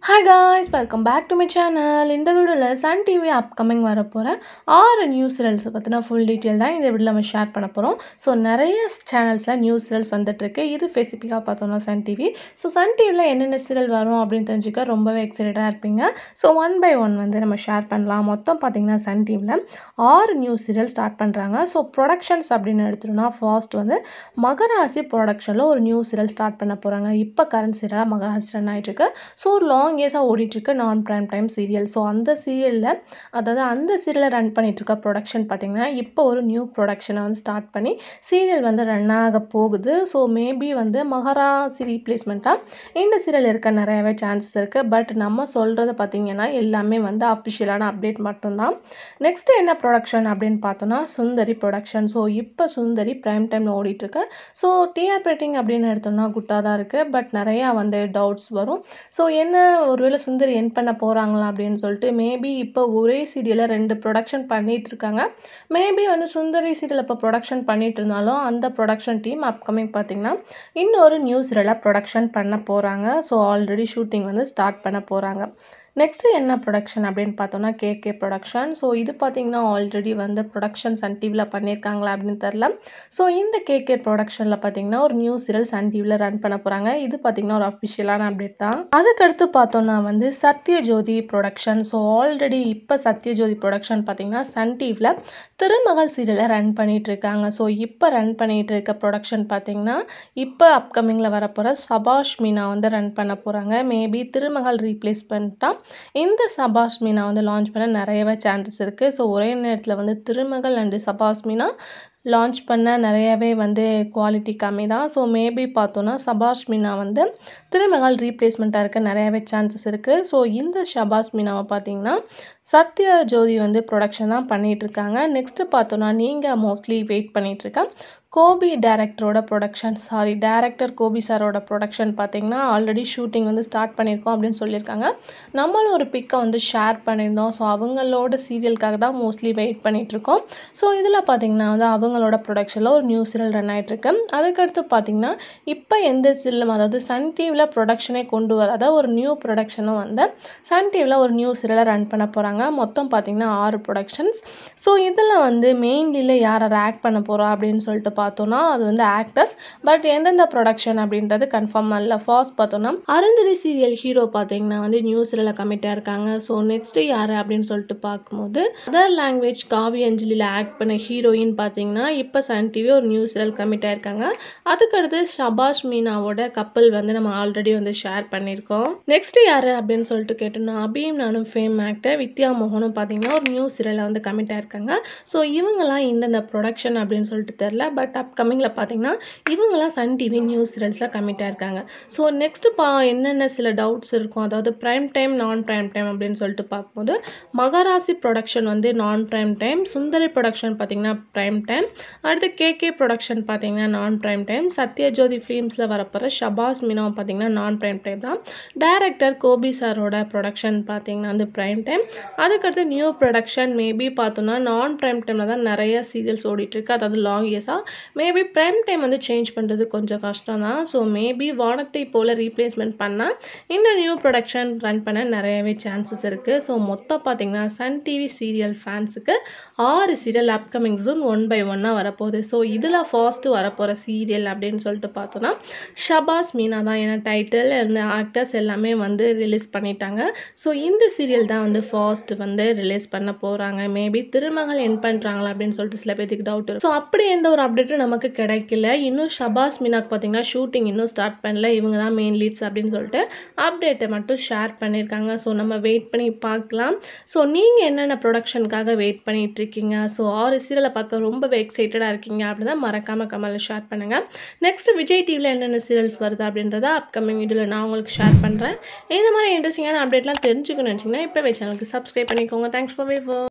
hi guys welcome back to my channel இந்த வீடியோவில் Sun TV upcoming வரப்போகிற ஆறு நியூஸ் சீரியல்ஸை பற்றின ஃபுல் டீட்டெயில் தான் இந்த வீடியோவில் நம்ம ஷேர் பண்ண போகிறோம் ஸோ நிறைய சேனல்ஸில் நியூஸ் சீரியல்ஸ் வந்துட்டுருக்கு இது ஸ்பெசிஃபிக்காக பார்த்தோம்னா சன் டிவி ஸோ சன் டிவியில் என்னென்ன சீரியல் வரும் அப்படின்னு தெரிஞ்சுக்க ரொம்பவே எக்ஸைட்டடாக இருப்பீங்க ஸோ ஒன் பை ஒன் வந்து நம்ம ஷேர் பண்ணலாம் மொத்தம் பார்த்தீங்கன்னா சன் டிவியில் ஆறு நியூஸ் சீரியல் ஸ்டார்ட் பண்ணுறாங்க ஸோ ப்ரொடக்ஷன்ஸ் அப்படின்னு எடுத்துட்டோம்னா ஃபர்ஸ்ட் வந்து மகராசி ப்ரொடக்ஷனில் ஒரு நியூ சீரியல் ஸ்டார்ட் பண்ண போகிறாங்க இப்போ கரண்ட் சீரியலாக மகராசி ரன் ஆகிட்டுருக்கு ஸோ ஒரு லாங் இயர்ஸாக ஓடிட்டுருக்கு நான் ப்ரைம் டைம் சீரியல் ஸோ அந்த சீரியலில் அதாவது அந்த சீரியலை ரன் பண்ணிகிட்ருக்க ப்ரொடக்ஷன் பார்த்திங்கன்னா இப்போ ஒரு நியூ ப்ரொடக்ஷனை வந்து ஸ்டார்ட் பண்ணி சீரியல் வந்து ரன் ஆக போகுது ஸோ மேபி வந்து மகராசி ரீப்ளேஸ்மெண்ட்டாக இந்த சீரியல் இருக்க நிறையவே சான்சஸ் இருக்குது பட் நம்ம சொல்கிறது பார்த்திங்கன்னா எல்லாமே வந்து அஃபிஷியலான அப்டேட் மட்டும்தான் நெக்ஸ்ட் என்ன ப்ரொடக்ஷன் அப்படின்னு பார்த்தோன்னா சுந்தரி ப்ரொடக்ஷன் ஸோ இப்போ சுந்தரி ப்ரைம் டைமில் ஓடிட்டுருக்கு ஸோ டிஆர் ரேட்டிங் அப்படின்னு எடுத்தோம்னா குட்டாக தான் இருக்குது பட் நிறையா வந்து டவுட்ஸ் வரும் ஸோ என்ன ஒருவேளை சுந்தரி என் பண்ண போகிறாங்களா அப்படின்னு சொல்லிட்டு மேபி இப்போ ஒரே சீரியலில் ரெண்டு ப்ரொடக்ஷன் பண்ணிகிட்டு இருக்காங்க மேபி வந்து சுந்தரி சீரியல் இப்போ ப்ரொடக்ஷன் பண்ணிட்டு இருந்தாலும் அந்த ப்ரொடக்ஷன் டீம் அப்கமிங் பார்த்திங்கன்னா இன்னொரு நியூ சீரியலாக ப்ரொடக்ஷன் பண்ண போகிறாங்க ஸோ ஆல்ரெடி ஷூட்டிங் வந்து ஸ்டார்ட் பண்ண போகிறாங்க நெக்ஸ்ட்டு என்ன ப்ரொடக்ஷன் அப்படின்னு பார்த்தோன்னா கேகே ப்ரொடக்ஷன் ஸோ இது பார்த்திங்கன்னா ஆல்ரெடி வந்து ப்ரொடக்ஷன் சன் டிவியில் பண்ணியிருக்காங்களா அப்படின்னு தெரில ஸோ இந்த கேகே ப்ரொடக்ஷனில் பார்த்திங்கன்னா ஒரு நியூ சீரியல் சன் டிவியில் ரன் பண்ண போகிறாங்க இது பார்த்திங்கன்னா ஒரு அஃபிஷியலான அப்டேட் தான் அதுக்கடுத்து பார்த்தோன்னா வந்து சத்யஜோதி ப்ரொடக்ஷன் ஸோ ஆல்ரெடி இப்போ சத்யஜோதி ப்ரொடக்ஷன் பார்த்திங்கன்னா சன் டிவியில் திருமகள் சீரியலை ரன் பண்ணிகிட்டு இருக்காங்க ஸோ இப்போ ரன் பண்ணிகிட்டு இருக்க ப்ரொடக்ஷன் பார்த்திங்கன்னா இப்போ அப்கமிங்கில் வரப்போகிற சபாஷ் மீனா வந்து ரன் பண்ண போகிறாங்க மேபி திருமகள் ரீப்ளேஸ் பண்ணிட்டா இந்த சபாஷ் மீனா வந்து லான்ச் பண்ண நிறையவே சான்சஸ் இருக்குது ஸோ ஒரே நேரத்தில் வந்து திருமகள் அண்டு சபாஷ் மீனா லான்ச் பண்ண நிறையவே வந்து குவாலிட்டி கம்மி தான் ஸோ மேபி பார்த்தோன்னா சபாஷ் மீனா வந்து திருமகள் ரீப்ளேஸ்மெண்ட்டாக இருக்க நிறையவே சான்சஸ் இருக்குது ஸோ இந்த ஷபாஷ் மீனாவை பார்த்தீங்கன்னா சத்ய ஜோதி வந்து ப்ரொடக்ஷன் தான் பண்ணிகிட்ருக்காங்க நெக்ஸ்ட்டு பார்த்தோன்னா நீங்கள் மோஸ்ட்லி வெயிட் பண்ணிகிட்ருக்க கோபி டேரக்டரோட ப்ரொடக்ஷன் சாரி டேரக்டர் கோபி சாரோட ப்ரொடக்ஷன் பார்த்திங்கன்னா ஆல்ரெடி ஷூட்டிங் வந்து ஸ்டார்ட் பண்ணியிருக்கோம் அப்படின்னு சொல்லியிருக்காங்க நம்மளும் ஒரு பிக்கை வந்து ஷேர் பண்ணியிருந்தோம் ஸோ அவங்களோட சீரியலுக்காக தான் மோஸ்ட்லி வெயிட் பண்ணிகிட்ருக்கோம் ஸோ இதில் பார்த்திங்கன்னா வந்து அவங்களோட ப்ரொடக்ஷனில் ஒரு நியூ சீரியல் ரன் ஆகிட்டுருக்கு அதுக்கடுத்து பார்த்திங்கன்னா இப்போ எந்த சீரியலும் அதாவது சன் டிவியில் ப்ரொடக்ஷனே கொண்டு வராத ஒரு நியூ ப்ரொடக்ஷனும் வந்து சன் டிவியில் ஒரு நியூ சீரியலை ரன் பண்ண போகிறாங்க மொத்தம் பார்த்திங்கன்னா ஆறு ப்ரொடக்ஷன்ஸ் ஸோ இதில் வந்து மெயின்லியில் யார் யார் ஆக்ட் பண்ண போகிறா அப்படின்னு சொல்லிட்டு பார்த்தோன்னா அது வந்து ஆக்டர்ஸ் பட் எந்தெந்த ப்ரொடக்ஷன் அப்படின்றது கன்ஃபார்ம் இல்லை ஃபர்ஸ்ட் பார்த்தோன்னா அருந்ததி சீரியல் ஹீரோ பார்த்தீங்கன்னா வந்து நியூ சீரியலில் கமிட்டாக இருக்காங்க ஸோ நெக்ஸ்ட்டு யார் அப்படின்னு சொல்லிட்டு பார்க்கும்போது அதர் லாங்குவேஜ் காவி அஞ்சலியில் ஆக்ட் பண்ண ஹீரோயின் பார்த்தீங்கன்னா இப்போ சன் டிவி ஒரு நியூ சீரியல் கமிட் ஆயிருக்காங்க அதுக்கடுத்து ஷபாஷ் மீனாவோட கப்பல் வந்து நம்ம ஆல்ரெடி வந்து ஷேர் பண்ணியிருக்கோம் நெக்ஸ்ட் யார் அப்படின்னு சொல்லிட்டு கேட்டோம்னா அபியும் நானும் ஃபேம் ஆக்டர் வித்யா மோகனும் பார்த்தீங்கன்னா ஒரு நியூ சீரியலில் வந்து கமிட் ஆயிருக்காங்க ஸோ இவங்கெல்லாம் இந்தந்த ப்ரொடக்ஷன் அப்படின்னு சொல்லிட்டு தெரில பட் அப்கமிங்கில் பார்த்தீங்கன்னா இவங்கெல்லாம் சன் டிவி நியூஸ் சீரியல்ஸில் கமிட் ஆயிருக்காங்க ஸோ நெக்ஸ்ட்டு பா என்னென்ன சில டவுட்ஸ் இருக்கும் அதாவது prime time non prime time அப்படின்னு சொல்லிட்டு பார்க்கும்போது மகராசி ப்ரொடக்ஷன் வந்து non prime time Sundari production பார்த்திங்கன்னா ப்ரைம் டைம் அடுத்து கேகே ப்ரொடக்ஷன் பார்த்திங்கன்னா நான் ப்ரைம் டைம் சத்யஜோதி ஃபிலிம்ஸில் வரப்போகிற ஷபாஸ் மீனா பார்த்திங்கன்னா நான் ப்ரைம் டைம் தான் டேரக்டர் கோபி சாரோட ப்ரொடக்ஷன் பார்த்திங்கன்னா வந்து ப்ரைம் டைம் அதுக்கடுத்து நியூ ப்ரொடக்ஷன் மேபி பார்த்தோன்னா நான் ப்ரைம் டைமில் தான் நிறைய சீரியல்ஸ் ஓடிட்டுருக்கு அதாவது லாங் இயர்ஸாக மேபி ப்ரைம் டைம் வந்து சேஞ்ச் பண்ணுறது கொஞ்சம் கஷ்டம் தான் ஸோ மேபி வானத்தை போல் ரீப்ளேஸ்மெண்ட் பண்ணால் இந்த நியூ ப்ரொடக்ஷன் ரன் பண்ண நிறையவே சான்சஸ் இருக்குது ஸோ மொத்தம் பார்த்திங்கன்னா சன் டிவி சீரியல் ஃபேன்ஸுக்கு ஆறு serial upcoming June one by ஒன்னாக வரப்போகுது ஸோ இதில் ஃபர்ஸ்ட்டு வரப்போகிற சீரியல் அப்படின்னு சொல்லிட்டு பார்த்தோன்னா ஷபாஸ் மீனா தான் ஏன்னா டைட்டில் அந்த ஆக்டர்ஸ் எல்லாமே வந்து ரிலீஸ் பண்ணிட்டாங்க ஸோ இந்த சீரியல் தான் வந்து ஃபர்ஸ்ட் வந்து ரிலீஸ் பண்ண போகிறாங்க மேபி திருமகள் என் பண்ணுறாங்களா அப்படின்னு சொல்லிட்டு சில பேருக்கு டவுட் இருக்கும் ஸோ அப்படி எந்த ஒரு அப்டேட்டும் நமக்கு கிடைக்கல இன்னும் ஷபாஸ் மீனாக்கு பார்த்தீங்கன்னா ஷூட்டிங் இன்னும் ஸ்டார்ட் பண்ணல இவங்க தான் மெயின் லீட்ஸ் அப்படின்னு சொல்லிட்டு அப்டேட்டை மட்டும் ஷேர் பண்ணியிருக்காங்க ஸோ நம்ம வெயிட் பண்ணி பார்க்கலாம் ஸோ நீங்கள் என்னென்ன ப்ரொடக்ஷனுக்காக வெயிட் பண்ணிட்டு இருக்கீங்க ஸோ ஆறு சீரியலை பார்க்க ரொம்பவே எக்ஸைட்டடாக இருக்கீங்க அப்படின்னா மறக்காமல் கமலில் ஷேர் பண்ணுங்கள் நெக்ஸ்ட் விஜய் டிவியில் என்னென்ன சீரியல்ஸ் வருது அப்படின்றத அப்கமிங் வீடியோவில் நான் உங்களுக்கு ஷேர் பண்ணுறேன் இந்த மாதிரி இன்ட்ரெஸ்டிங்கான அப்டேட்லாம் தெரிஞ்சுக்கணும்னு நினச்சிங்கன்னா இப்போ சேனலுக்கு சப்ஸ்கிரைப் பண்ணிக்கோங்க தேங்க்ஸ் ஃபார் வே